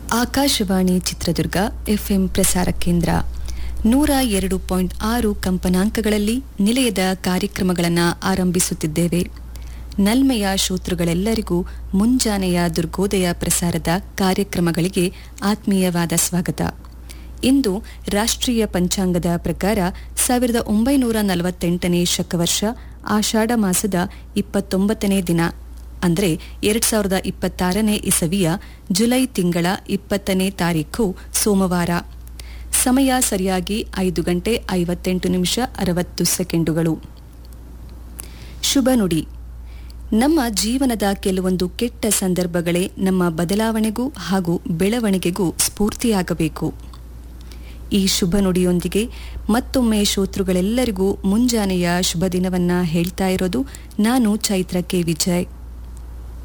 Akashvani Chitradurga FM ಪ್ರಸಾರ ಕೇಂದ್ರ ನೂರ ಎರಡು ಪಾಯಿಂಟ್ ಆರು ಕಂಪನಾಂಕಗಳಲ್ಲಿ ನಿಲಯದ ಕಾರ್ಯಕ್ರಮಗಳನ್ನು ಆರಂಭಿಸುತ್ತಿದ್ದೇವೆ ನಲ್ಮೆಯ ಶ್ರೋತೃಗಳೆಲ್ಲರಿಗೂ ಮುಂಜಾನೆಯ ದುರ್ಗೋದಯ ಪ್ರಸಾರದ ಕಾರ್ಯಕ್ರಮಗಳಿಗೆ ಆತ್ಮೀಯವಾದ ಸ್ವಾಗತ ಇಂದು ರಾಷ್ಟ್ರೀಯ ಪಂಚಾಂಗದ ಪ್ರಕಾರ ಸಾವಿರದ ಒಂಬೈನೂರ ನಲವತ್ತೆಂಟನೇ ಶಕವರ್ಷ ಆಷಾಢ ಮಾಸದ ಇಪ್ಪತ್ತೊಂಬತ್ತನೇ ದಿನ ಅಂದರೆ ಎರಡ್ ಸಾವಿರದ ಇಪ್ಪತ್ತಾರನೇ ಇಸವಿಯ ಜುಲೈ ತಿಂಗಳ ಇಪ್ಪತ್ತನೇ ತಾರೀಖು ಸೋಮವಾರ ಸಮಯ ಸರಿಯಾಗಿ ಐದು ಗಂಟೆ ಐವತ್ತೆಂಟು ನಿಮಿಷ ಅರವತ್ತು ಸೆಕೆಂಡುಗಳು ಶುಭ ನುಡಿ ನಮ್ಮ ಜೀವನದ ಕೆಲವೊಂದು ಕೆಟ್ಟ ಸಂದರ್ಭಗಳೇ ನಮ್ಮ ಬದಲಾವಣೆಗೂ ಹಾಗೂ ಬೆಳವಣಿಗೆಗೂ ಸ್ಫೂರ್ತಿಯಾಗಬೇಕು ಈ ಶುಭ ನುಡಿಯೊಂದಿಗೆ ಮತ್ತೊಮ್ಮೆ ಶ್ರೋತೃಗಳೆಲ್ಲರಿಗೂ ಮುಂಜಾನೆಯ ಶುಭ ದಿನವನ್ನ ಹೇಳ್ತಾ ಇರೋದು ನಾನು ಚೈತ್ರ ಕೆ ವಿಜಯ್